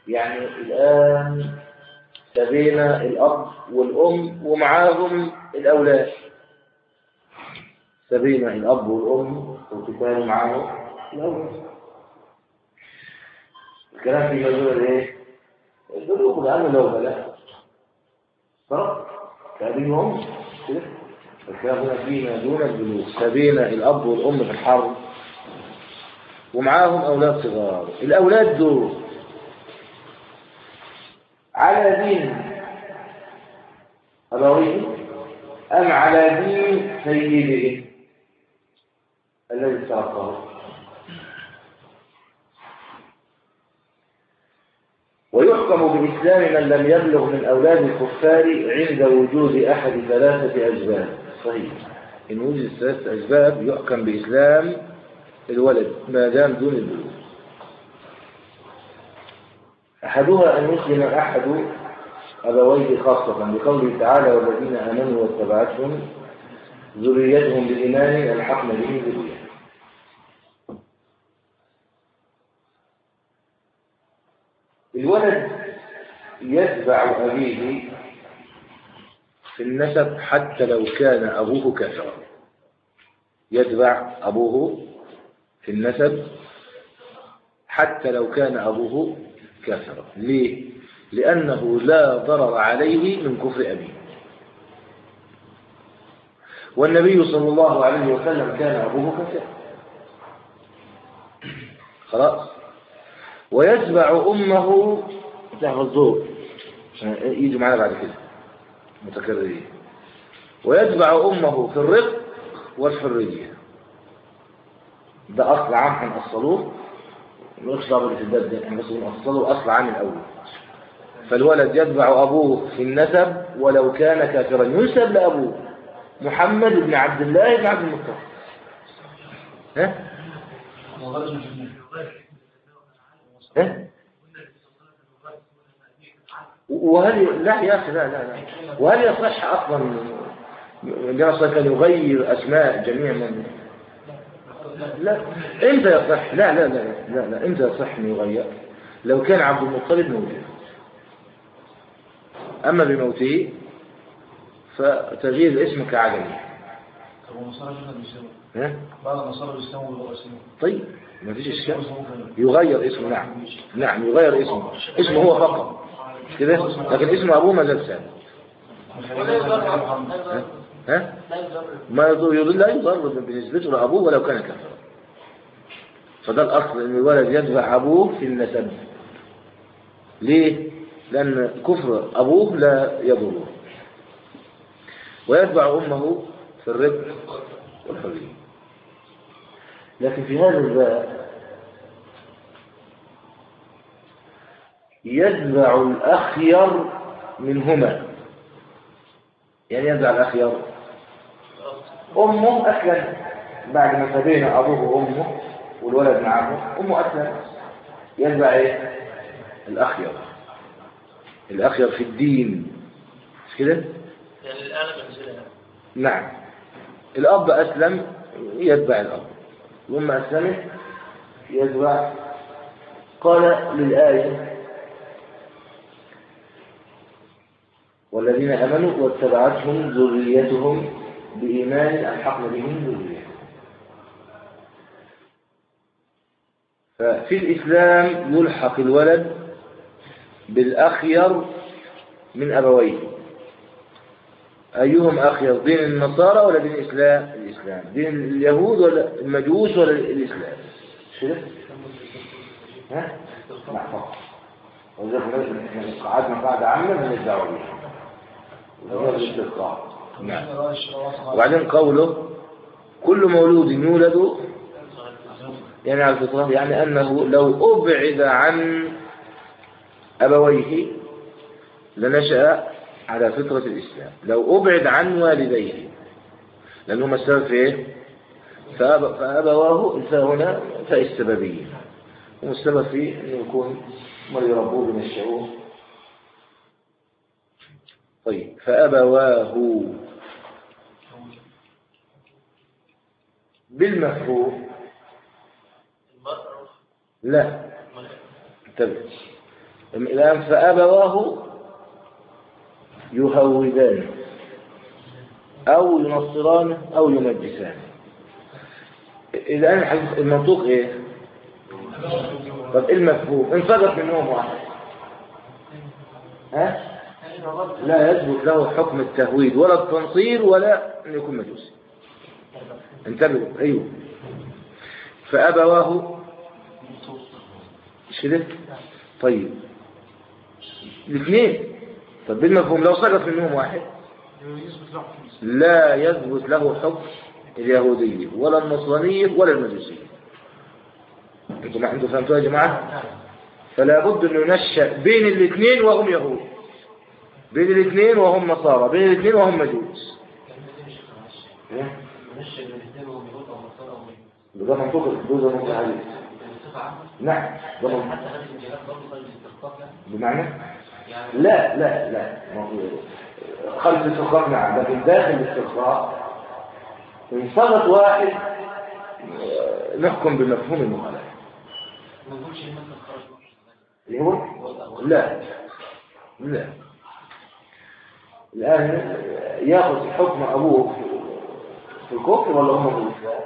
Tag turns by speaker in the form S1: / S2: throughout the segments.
S1: يعني الآن سبينا الأب والأم ومعاهم الأولاد سبينا الأب والأم وكتاب معاهم الأولاد الكلام في مجال إيه؟ البلوغ الآن لو بلغ صح؟ كأبيهم كده الكلام هنا فيما دون البلوغ سبينا الأب والأم في الحرب ومعاهم أولاد صغار الأولاد دول على دين أبويه أم على دين سيده الذي تركه ويحكم بإسلام من لم يبلغ من أولاد الكفار عند وجود أحد ثلاثة أسباب صحيح إن وجد ثلاثة أسباب يحكم بإسلام الولد ما دام دون البلوغ أحدها أن يسلم أحد أبويه خاصة بقوله تعالى والذين آمنوا واتبعتهم ذريتهم بالإيمان الحقنا به ذرية الولد يتبع أبيه في النسب حتى لو كان أبوه كافرا يتبع أبوه في النسب حتى لو كان أبوه كافرا ليه؟ لأنه لا ضرر عليه من كفر أبيه والنبي صلى الله عليه وسلم كان أبوه كافرا خلاص ويتبع أمه تحفظوه يجوا معنا بعد كده متكررين ويتبع أمه في الرق والحرية ده أصل عام هنأصلوه مش ضابط في الباب ده احنا بس بنأصله أصل عام الأول فالولد يتبع أبوه في النسب ولو كان كافرا ينسب لأبوه محمد بن عبد الله بن عبد المطلب ها؟ ها؟ وهل لا يا أخي لا لا لا وهل يصح أصلا النبي أصلا كان يغير أسماء جميع من لا امتى يصح لا لا لا لا لا امتى يصح انه يغير لو كان عبد المطلب موجود اما بموته فتغيير الاسم كعدمه
S2: طب والنصارى كده بيساووا
S1: ها
S2: بعض النصارى بيساووا ويقسموا
S1: طيب ما فيش اشكال يغير اسمه نعم نعم يغير اسمه اسمه هو فقط كده لكن اسم ابوه ما زال ثابت ها ها ما يضر يضر- لا يضر بنسبته لابوه ولو كان كافرا فده الاصل ان الولد يتبع ابوه في النسب ليه لان كفر ابوه لا يضره ويتبع امه في الرق والحريه لكن في هذا الباب يتبع الأخير منهما يعني يتبع الأخير أمه أسلم بعد ما سبينا أبوه وأمه والولد معه أمه أسلم يتبع إيه؟ الأخير الأخير في الدين مش كده؟
S3: يعني الآلة بنزلها
S1: نعم الأب أسلم يتبع الأب الأم أسلمت يتبع قال للآية والذين آمنوا واتبعتهم ذريتهم بإيمان ألحقنا بهم ذريتهم ففي الإسلام يلحق الولد بالأخير من أبويه أيهم أخير دين النصارى ولا دين الإسلام الإسلام دين اليهود ولا المجوس ولا الإسلام مش كده ها لا فقط وإذا فلازم إحنا قعدنا قاعدة عامة من الدعوة بيها وده الاستقرار نعم وبعدين قوله كل مولود يولد يعني على الفطرة يعني أنه لو أبعد عن أبويه لنشأ على فطرة الإسلام لو أبعد عن والديه لأنهما السبب في إيه؟ فأب... فأبواه فهنا فاء السببية هم السبب في أنه يكون ما يربوه بنشأوه طيب فأبواه بالمفهوم
S3: المرأة
S1: لا انتبه الآن فأبواه يهودان أو ينصران أو يمجسان الآن الحديث- المنطوق إيه؟ طب إيه المفهوم؟ انفجر منهم واحد ها؟ لا يثبت له حكم التهويد ولا التنصير ولا أن يكون مجوسي انتبهوا أيوه فأبواه مش كده؟ طيب الاثنين طب بالمفهوم لو سقط منهم واحد
S2: يثبت له حكم
S1: لا يثبت له حكم اليهودية ولا النصرانية ولا المجوسية انتوا ما انتوا فهمتوها يا جماعة فلا بد انه ينشأ بين الاثنين وهم يهود بين الاثنين وهم نصارى بين الاثنين وهم مجوس إيه؟ ده منطق ده منطق الحديث نعم ده منطق بمعنى لا لا لا خلف الاستخراج نعم لكن داخل الاستخراج إن صدق واحد آه، نحكم بمفهوم المخالفة اللي هو لا لا الآن ياخذ حكم أبوه في الكفر ولا أمه في الإسلام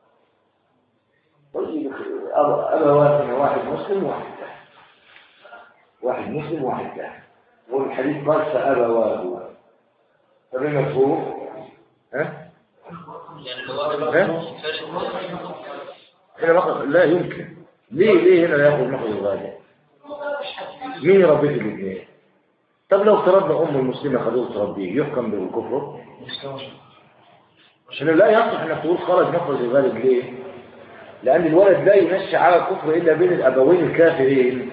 S1: طيب أب- أبا واحد واحد مسلم واحد كافر واحد مسلم واحد كافر والحديث قال فأبواه فبمفهوم ها
S3: يعني لو واحد
S1: ها؟
S3: فارق
S1: هنا مخرج لا يمكن ليه ليه هنا لا ياخذ مخرج الغالب مين يربيه في الاثنين طب لو افترضنا ام المسلمه خدوه تربيه يحكم بالكفر عشان لا يصح انك تقول خرج مخرج الغالب ليه لان الولد لا ينشأ على الكفر الا بين الابوين الكافرين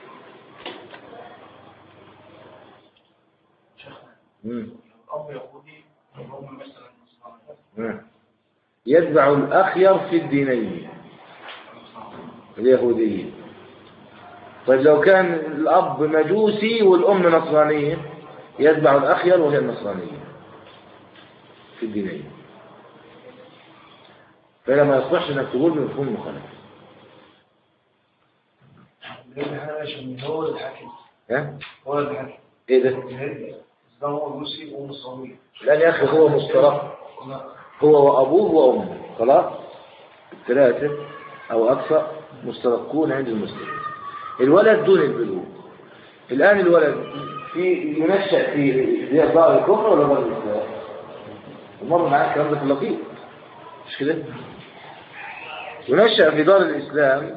S1: مم.
S2: الأب يهودي والأم مثلا نصرانية
S1: مم. يتبع الاخير في الدينين اليهودية طيب لو كان الأب مجوسي والأم نصرانية يتبع الأخير وهي النصرانية في الدينين فهنا ما يصلحش انك تقول من مفهوم مخالف
S2: بيقول احنا ماشي من هو الحاكم
S1: ها
S2: هو الحاكم
S1: ايه ده
S2: ده هو روسي ونصراني
S1: لان يا اخي هو مشترك هو وابوه وامه خلاص الثلاثه او اكثر مشتركون عند المسلم الولد دون البلوغ الان الولد في ينشأ في في دار الكفر ولا دار الاسلام ومر معاك الكلام ده في اللطيف مش كده ينشأ في دار الاسلام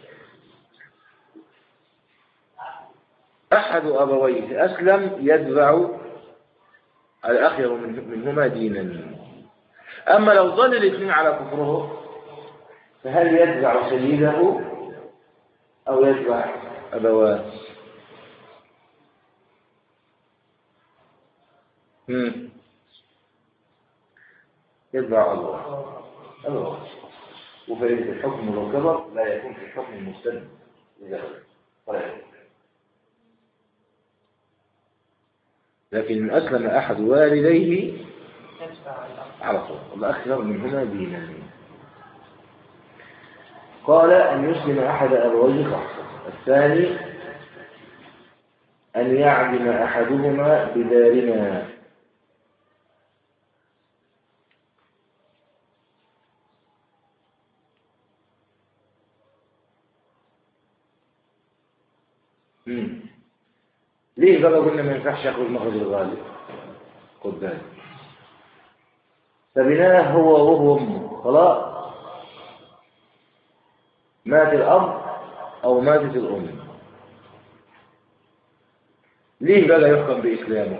S1: احد ابويه اسلم يتبع الأخير من- منهما دينا أما لو ظل الاثنين على كفره فهل يتبع سيده أو يتبع أبواه مم. يتبع أبواه أبواه وفإذا الحكم لو كبر لا يكون في الحكم المستند إذا غلب ولا يكون لكن إن أسلم أحد والديه على طول الأخير منهما دينا قال أن يسلم أحد أبويه خاصة الثاني أن يعدم أحدهما بدارنا مم. ليه بقى قلنا ما ينفعش ياخذ مخرج الغالب خد بالك فبناه هو وهو امه خلاص مات الاب او ماتت الام ليه بقى يحكم باسلامه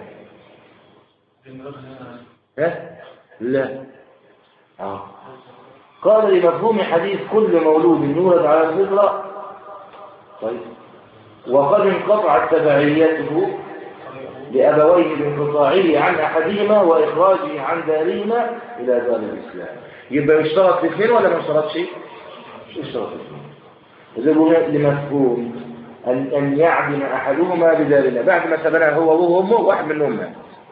S1: ها لا اه قال لمفهوم حديث كل مولود يولد على الفطره طيب وقد انقطعت تبعيته لأبويه بانقطاعه عن أحدهما وإخراجه عن دارهما إلى دار الإسلام يبقى يشترط في اثنين ولا ما يشترطش؟ يشترط في اثنين وزي ما قلنا لمفهوم أن أن يعدم أحدهما بدارنا بعد ما سبنا هو وهو أمه واحد منهم مات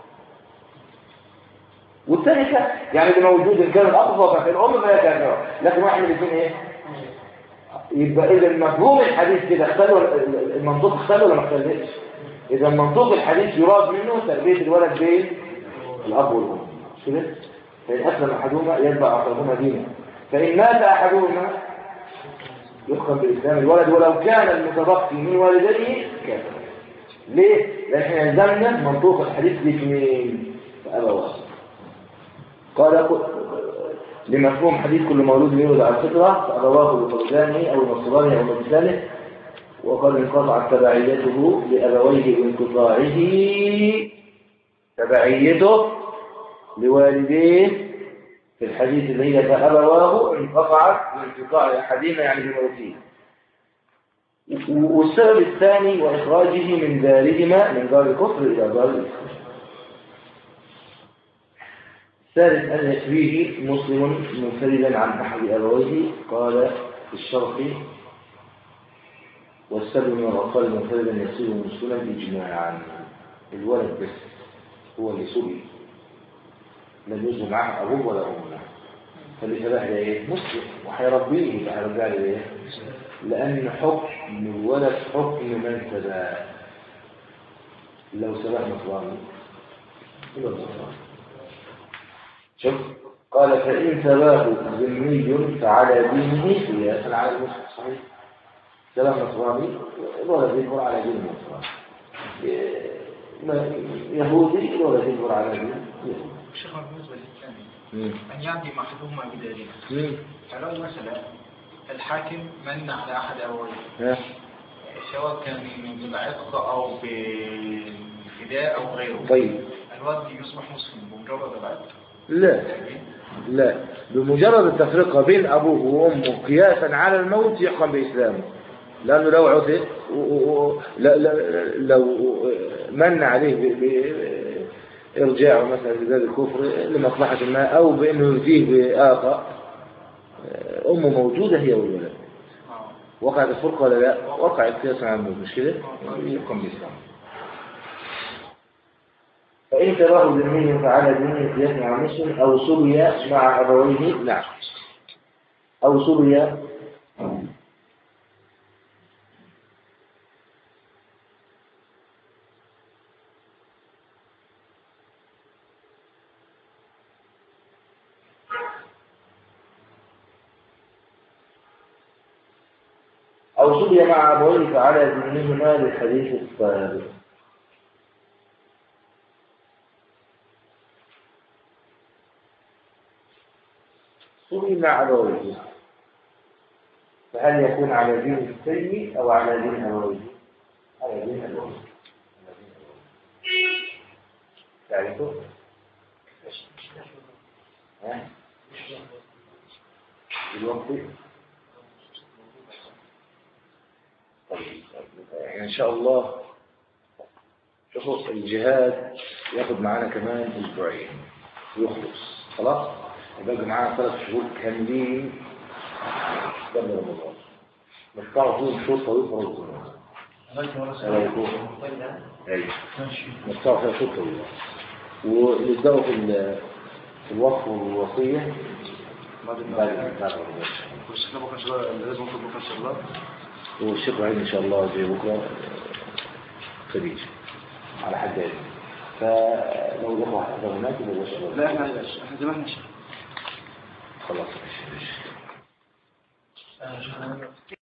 S1: والثاني كان يعني اللي موجود إن كان الأب فهو كان الأم فهي كان لكن واحد من الاثنين إيه؟ يبقى إذا مفهوم الحديث كده اختل ولا المنطوق اختل ولا ما اختلش إذا منطوق الحديث يراد منه تربية الولد بين الأب والأم مش كده فإن أسلم أحدهما يتبع أقربهما دينا فإن مات أحدهما يحكم بالإسلام الولد ولو كان المتبقي من والديه كافر ليه؟ لأن احنا يلزمنا منطوق الحديث باثنين فأبواه قال لمفهوم حديث كل مولود يولد على الفطرة فأبواه بفرجانه أو نصرانه أو مجسانه وقد انقطعت تبعيته لأبويه بانقطاعه تبعيته لوالديه في الحديث اللي هي فأبواه انقطعت بانقطاع أحدهما يعني بموته والسبب الثاني وإخراجه من دارهما من دار الكفر إلى دار الإسلام ثالث أن يكفيه مسلم منفردا عن أحد أبويه قال في الشرح والسبب من الأطفال منفردا يصير مسلما إجماعا الولد بس هو اللي سبي لم يزن معه أبوه ولا أمه فاللي شبه ده إيه؟ مسلم وهيربيه يبقى هيرجع له إيه؟ لأن حكم الولد حكم من سباه لو سباه نصراني يبقى نصراني شوف قال فإن سباه ذمي فعلى دينه قياسا على المسلم صحيح سباه نصراني الولد يكبر على دين النصراني يهودي الولد يكبر على دين يهودي
S2: شيخ بالنسبة للثاني
S1: مم.
S2: أن يعدي محدهما بدليل
S1: مم.
S2: فلو مثلا الحاكم من على أحد أبويه
S1: ها؟
S2: سواء كان بالعتق أو بالفداء أو غيره
S1: طيب
S2: الولد يصبح مسلم بمجرد العتق
S1: لا لا بمجرد التفرقة بين أبوه وأمه قياسا على الموت يحكم بإسلامه لأنه لو عتق و- و- و- لا- لا- لو من عليه ب- بإرجاعه مثلا لباب الكفر لمصلحة ما أو بأنه يفيه بآخر أمه موجودة هي والولد
S2: آه.
S1: وقعت الفرقة ولا لا وقعت قياسا على الموت مش كده يحكم بإسلامه فإن تراه ذمي فعلى دينه قياس مع مسلم أو سبي مع أبويه نعم أو سبي أو سبي مع أبويه فعلى دينهما للحديث السابق سئل مع أبويه فهل يكون على دين السيء أو على دين أبويه؟ على دين أبويه تعرفه؟ ها؟ الوقت طيب يعني إن شاء الله شوفوا الجهاد ياخد معانا كمان أسبوعين ويخلص خلاص يبقى معانا ثلاث شهور كاملين قبل رمضان نختار فيهم شهور طويل فرض ألا يكون أيوة نختار فيها شهور طويلة ونبدأوا في ال- في الوقف والوصية بعد بعد رمضان
S2: والشيخ بكرة إن شاء الله لازم نطلب بكرة إن شاء الله
S1: والشيخ وعيد إن شاء الله زي بكرة خديج على حد علمي فلو الأخوة حضر هناك يبقى بس
S2: لا احنا احنا زي ما احنا
S1: خلاص ماشي ماشي
S2: شيخ